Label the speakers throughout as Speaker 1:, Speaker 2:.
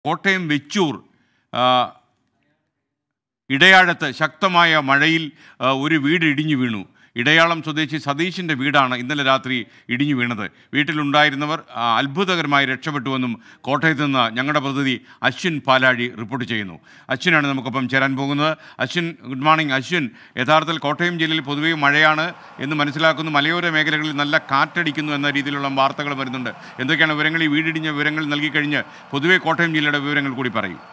Speaker 1: കോട്ടയം വെച്ചൂർ ആ, ഇടയാഴത്ത് ശക്തമായ മഴയിൽ ആ, ഒരു വീട് ഇടിഞ്ഞു വീണു ഇടയാളം സ്വദേശി സതീഷിൻ്റെ വീടാണ് ഇന്നലെ രാത്രി ഇടിഞ്ഞു വീണത് വീട്ടിലുണ്ടായിരുന്നവർ ആ, അത്ഭുതകരമായി രക്ഷപ്പെട്ടുവെന്നും കോട്ടയത്ത് നിന്ന് ഞങ്ങളുടെ പ്രതിനിധി അശ്വിൻ പാലാഴി റിപ്പോർട്ട് ചെയ്യുന്നു അശ്വിനാണ് നമുക്കൊപ്പം ചേരാൻ പോകുന്നത് അശ്വിൻ ഗുഡ് മോർണിംഗ് അശ്വിൻ യഥാർത്ഥത്തിൽ കോട്ടയം ജില്ലയിൽ പൊതുവേ മഴയാണ് എന്ന് മനസ്സിലാക്കുന്നു മലയോര മേഖലകളിൽ നല്ല കാറ്റടിക്കുന്നു എന്ന രീതിയിലുള്ള വാർത്തകൾ വരുന്നുണ്ട് എന്തൊക്കെയാണ് വിവരങ്ങൾ ഈ വീടിടിഞ്ഞ വിവരങ്ങൾ നൽകിക്കഴിഞ്ഞ് പൊതുവേ കോട്ടയം ജില്ലയുടെ വിവരങ്ങൾ കൂടി പറയും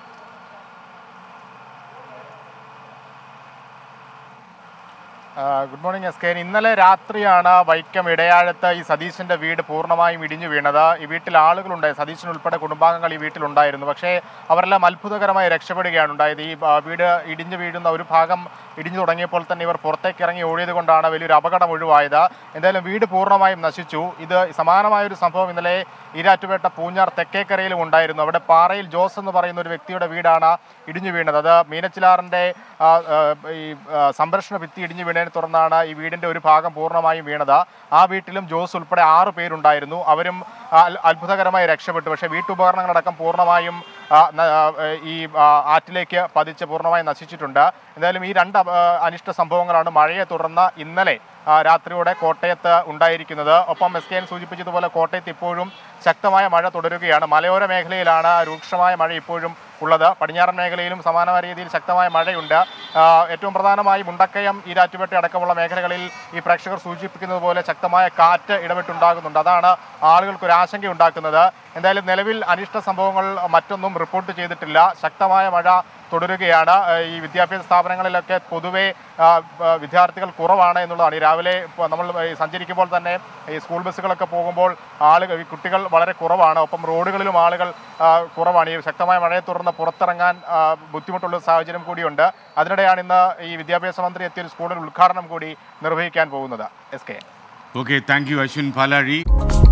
Speaker 2: ആ, ഗുഡ് മോർണിംഗ് എസ് കെ ഇന്നലെ രാത്രിയാണ് വൈക്കം ഇടയാഴത്ത് ഈ സതീശന്റെ വീട് പൂർണ്ണമായും ഇടിഞ്ഞു വീണത് ഈ വീട്ടിൽ ആളുകളുണ്ടായി സതീശൻ ഉൾപ്പെടെ കുടുംബാംഗങ്ങൾ ഈ വീട്ടിലുണ്ടായിരുന്നു പക്ഷേ അവരെല്ലാം അത്ഭുതകരമായി രക്ഷപ്പെടുകയാണ് ഉണ്ടായത് ഈ ആ, വീട് ഇടിഞ്ഞു വീഴുന്ന ഒരു ഭാഗം ഇടിഞ്ഞു തുടങ്ങിയപ്പോൾ തന്നെ ഇവർ പുറത്തേക്ക് ഇറങ്ങി ഓടിയത് കൊണ്ടാണ് വലിയൊരു അപകടം ഒഴിവായത് എന്തായാലും വീട് പൂർണ്ണമായും നശിച്ചു ഇത് സമാനമായ ഒരു സംഭവം ഇന്നലെ ഈരാറ്റുപേട്ട പൂഞ്ഞാർ തെക്കേക്കരയിലും ഉണ്ടായിരുന്നു അവിടെ പാറയിൽ ജോസ് എന്ന് പറയുന്ന ഒരു വ്യക്തിയുടെ വീടാണ് ഇടിഞ്ഞു വീണത് അത് മീനച്ചിലാറിന്റെ ആ, ആ, ഈ ആ, സംരക്ഷണ ഭിത്തി ഇടിഞ്ഞു വീണതിനെ തുടർന്നാണ് ഈ വീടിന്റെ ഒരു ഭാഗം പൂർണ്ണമായും വീണത് ആ വീട്ടിലും ജോസ് ഉൾപ്പെടെ ആറ് പേരുണ്ടായിരുന്നു അവരും ആ, അൽ- അത്ഭുതകരമായി രക്ഷപ്പെട്ടു പക്ഷേ വീട്ടുപകരണങ്ങളടക്കം പൂർണ്ണമായും ആ, ന- ആ, ഈ ആ, ആറ്റിലേക്ക് പതിച്ച് പൂർണ്ണമായും നശിച്ചിട്ടുണ്ട് എന്തായാലും ഈ രണ്ട് അപ- ആ, അനിഷ്ട സംഭവങ്ങളാണ് മഴയെ തുടർന്ന് ഇന്നലെ ആ, രാത്രിയോടെ കോട്ടയത്ത് ഉണ്ടായിരിക്കുന്നത് ഒപ്പം എസ് കെ എൻ സൂചിപ്പിച്ചതുപോലെ കോട്ടയത്ത് ഇപ്പോഴും ശക്തമായ മഴ തുടരുകയാണ് മലയോര മേഖലയിലാണ് രൂക്ഷമായ മഴ ഇപ്പോഴും ഉള്ളത് പടിഞ്ഞാറൻ മേഖലയിലും സമാനമായ രീതിയിൽ ശക്തമായ മഴയുണ്ട് ആ, ഏറ്റവും പ്രധാനമായി മുണ്ടക്കയം ഈരാറ്റുപേട്ട അടക്കമുള്ള മേഖലകളിൽ ഈ പ്രേക്ഷകർ സൂചിപ്പിക്കുന്നത് പോലെ ശക്തമായ കാറ്റ് ഇടപെട്ടുണ്ടാകുന്നുണ്ട് അതാണ് ആളുകൾക്ക് ഒരു ആശങ്ക ഉണ്ടാക്കുന്നത് എന്തായാലും നിലവിൽ അനിഷ്ട സംഭവങ്ങൾ മറ്റൊന്നും റിപ്പോർട്ട് ചെയ്തിട്ടില്ല ശക്തമായ മഴ തുടരുകയാണ് ആ, ഈ വിദ്യാഭ്യാസ സ്ഥാപനങ്ങളിലൊക്കെ പൊതുവെ ആ, ആ, വിദ്യാർത്ഥികൾ കുറവാണ് എന്നുള്ളതാണ് ഈ രാവിലെ ഇപ്പൊ നമ്മൾ ഈ സഞ്ചരിക്കുമ്പോൾ തന്നെ ഈ സ്കൂൾ ബസ്സുകളൊക്കെ പോകുമ്പോൾ ആളുകൾ ഈ കുട്ടികൾ വളരെ കുറവാണ് ഒപ്പം റോഡുകളിലും ആളുകൾ ആ, കുറവാണ് ഈ ശക്തമായ മഴയെ തുടർന്ന് പുറത്തിറങ്ങാൻ ആ, ബുദ്ധിമുട്ടുള്ള സാഹചര്യം കൂടിയുണ്ട് അതിനിടെയാണ് ഇന്ന് ഈ വിദ്യാഭ്യാസ മന്ത്രി എത്തിയ ഒരു സ്കൂളിൽ ഉദ്ഘാടനം കൂടി നിർവഹിക്കാൻ പോകുന്നത് S K
Speaker 1: okay thank you Ashwin പാലാഴി